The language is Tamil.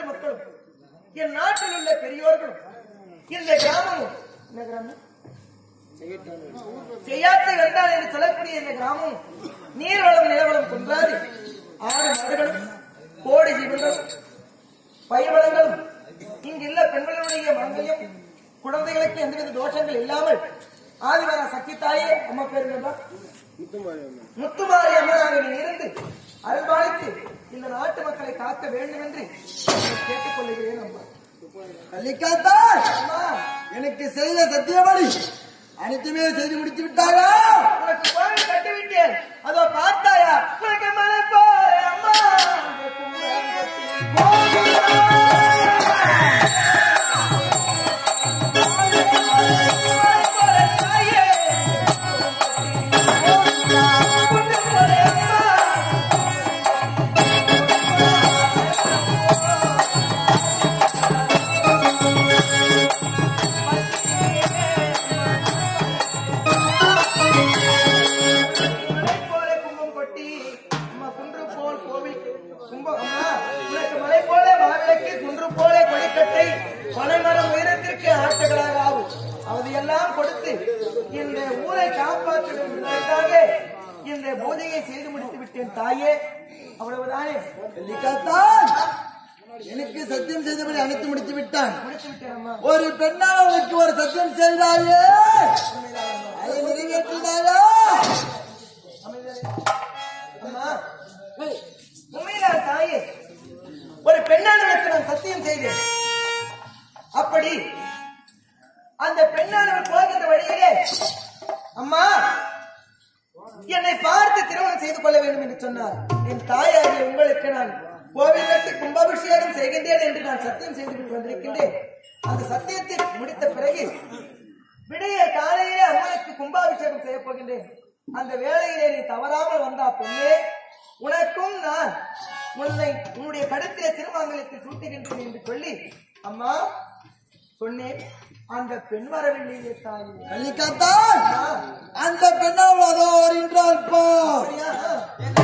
மக்களும் என் நாட்டில் உள்ள பெரியோர்களும் இந்த கிராமமும் இந்த கிராமம் செய்யாத்தை வென்றால் என்று சொல்லக்கூடிய இந்த கிராமம் நீர்வளம் நிலவளம் குன்றாது ஆடு மாடுகளும் கோடி ஜீவன்களும் பயிர்வளங்களும் இங்குள்ள பெண்களுடைய மங்களையும் குழந்தைகளுக்கு எந்தவித தோஷங்கள் இல்லாமல் ஆதிவார சக்தி தாயே அம்மா பேர் என்னப்பா? முத்துமாரி அம்மனாக நீ இருந்து அருள்பாலித்து இந்த நாட்டு மக்களை காக்க வேண்டும் என்று உன்னை கேட்டுக்கொள்கிறேன் அம்மா கலிக்காத்தாள் அம்மா எனக்கு செய்த சத்தியபடி அனைத்துமே செய்து முடித்து விட்டாரா உனக்கு கோவில் கட்டிவிட்டேன் அதோ பார்த்தாயா உனக்கு மலை போற அம்மா உனக்கு கும்பம் கட்டி மலை போற தாயே, கும்பம் போற அம்மா. மலை போல கும்பம் கொட்டி அம்மா குன்று போல் கோவில் கும்பம் அம்மா உனக்கு மலை போல மாவிளக்கு குன்று போல கொடிக்கட்டை பனைமரம் உயரத்திற்கு ஆட்டுகளாக ஆகும் அதையெல்லாம் கொடுத்து இந்த ஊரை காப்பாற்றுவதற்காக இந்த பூஜையை செய்து முடித்து விட்டேன் தாயே அவ்வளவுதானே கலிக்காத்தாள் எனக்கு சத்தியம் செய்தபடி அனைத்து முடித்து விட்டான் முடித்து விட்டேன் அம்மா ஒரு பெண்ணால் உனக்கு ஒரு சத்தியம் செய்தாயே அதை நிறைவேற்றினாரா அம்மா உண்மையிலான தாயே ஒரு பெண்ணானவருக்கு நான் சத்தியம் செய்தேன் அப்படி அந்த பெண்ணானவர் போகின்ற வழியிலே அம்மா என்னை பார்த்து திருமணம் செய்து கொள்ள வேண்டும் என்று சொன்னார் என் தாயாகிய உங்களுக்கு நான் கோவில் கட்டி கும்பாபிஷேகம் செய்கின்றேன் என்று நான் சத்தியம் செய்து கொண்டு வந்திருக்கின்றேன் அந்த சத்தியத்தை முடித்த பிறகு விடிய காலையிலே அம்மனுக்கு கும்பாபிஷேகம் செய்ய போகின்றேன் அந்த வேளையிலே நீ தவறாமல் வந்தா பொண்ணே உனக்கும் நான் உன்னை உன்னுடைய கடுத்திலே திருமாங்கலத்தை சூட்டுகின்றேன் என்று சொல்லி அம்மா சொன்னேன் அந்த பெண் வரவில்லையே தாயே கலிக்காத்தாள் ஆ, அந்த பெண்ணால் அதோ வருகின்றாள் பார் சரியா?